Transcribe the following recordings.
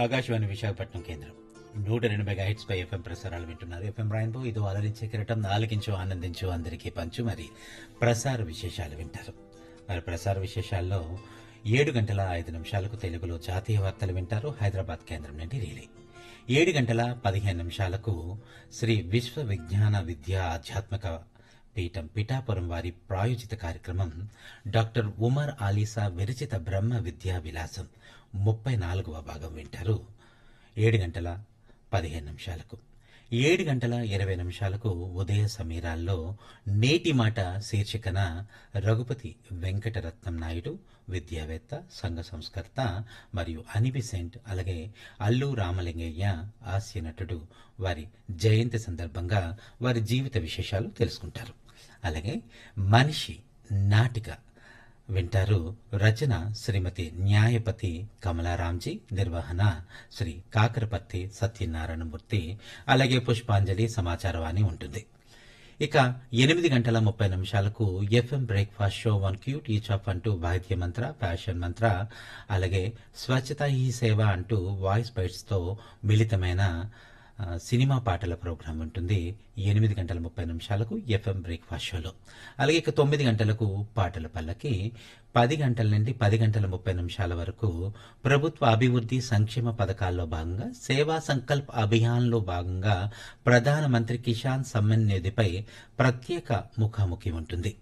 ఆకాశవాణి విశాఖపట్నం కేంద్రం నూట రెండు మెగా హైట్స్ పై ఎఫ్ఎం ప్రసారాలు వింటున్నారు ఎఫ్ఎం రాయిన్బో ఇదో అలరించే కిరటం ఆలకించు ఆనందించు అందరికీ పంచు మరి ప్రసార విశేషాలు వింటారు మరి ప్రసార విశేషాల్లో ఏడు గంటల ఐదు నిమిషాలకు తెలుగులో జాతీయ వార్తలు వింటారు హైదరాబాద్ కేంద్రం నుండి రీలే ఏడు గంటల పదిహేను నిమిషాలకు శ్రీ విశ్వ విజ్ఞాన విద్య ఆధ్యాత్మిక పీఠం పిఠాపురం వారి ప్రాయోజిత కార్యక్రమం డాక్టర్ ఉమర్ ఆలీసా విరచిత బ్రహ్మ విద్యా విలాసం ముప్పై నాలుగవ భాగం వింటారు ఏడు గంటల పదిహేను నిమిషాలకు ఏడు గంటల ఇరవై నిమిషాలకు ఉదయ సమీరాల్లో నేటి మాట శీర్షికన రఘుపతి వెంకటరత్నం నాయుడు విద్యావేత్త సంఘ సంస్కర్త మరియు అనిబిసెంట్ అలాగే అల్లు రామలింగయ్య హాస్య నటుడు వారి జయంతి సందర్భంగా వారి జీవిత విశేషాలు తెలుసుకుంటారు అలాగే మనిషి నాటిక వింటారు రచన శ్రీమతి న్యాయపతి కమలారాంజీ నిర్వహణ శ్రీ కాకరపర్తి సత్యనారాయణమూర్తి అలాగే పుష్పాంజలి సమాచారవాణి ఉంటుంది ఇక ఎనిమిది గంటల ముప్పై నిమిషాలకు FM breakfast show one cute each of అంటూ వాయిద్య మంత్ర ఫ్యాషన్ మంత్ర అలాగే స్వచ్ఛత హీ సేవ అంటూ వాయిస్ బైట్స్తో మిళితమైన ఆ, సినిమా పాటల ప్రోగ్రాం ఉంటుంది ఎనిమిది గంటల ముప్పై నిమిషాలకు ఎఫ్ఎం బ్రేక్ఫాస్ట్ షోలో అలాగే ఇక తొమ్మిది గంటలకు పాటల పల్లకి పది గంటల నుండి పది గంటల ముప్పై నిమిషాల వరకు ప్రభుత్వ అభివృద్ధి సంక్షేమ పథకాల్లో భాగంగా సేవా సంకల్ప్ అభియాన్లో భాగంగా ప్రధానమంత్రి కిసాన్ సమ్మాన్ నిధిపై ప్రత్యేక ముఖాముఖి ఉంటుంది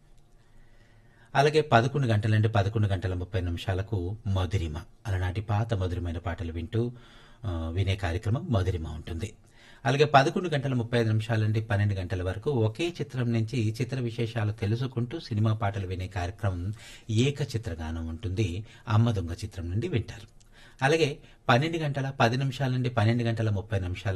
అలాగే పదకొండు గంటల నుండి పదకొండు గంటల ముప్పై నిమిషాలకు మధురిమ అలనాటి పాత మధురమైన పాటలు వింటూ ఆ, వినే కార్యక్రమం మధురిమ ఉంటుంది అలాగే పదకొండు గంటల ముప్పై ఐదు నిమిషాల నుండి పన్నెండు గంటల వరకు ఒకే చిత్రం నుంచి చిత్ర విశేషాలు తెలుసుకుంటూ సినిమా పాటలు వినే కార్యక్రమం ఏక చిత్రగానం ఉంటుంది అమ్మ దొంగ చిత్రం నుండి వింటారు అలాగే పన్నెండు గంటల పది నిమిషాల నుండి పన్నెండు గంటల ముప్పై నిమిషాల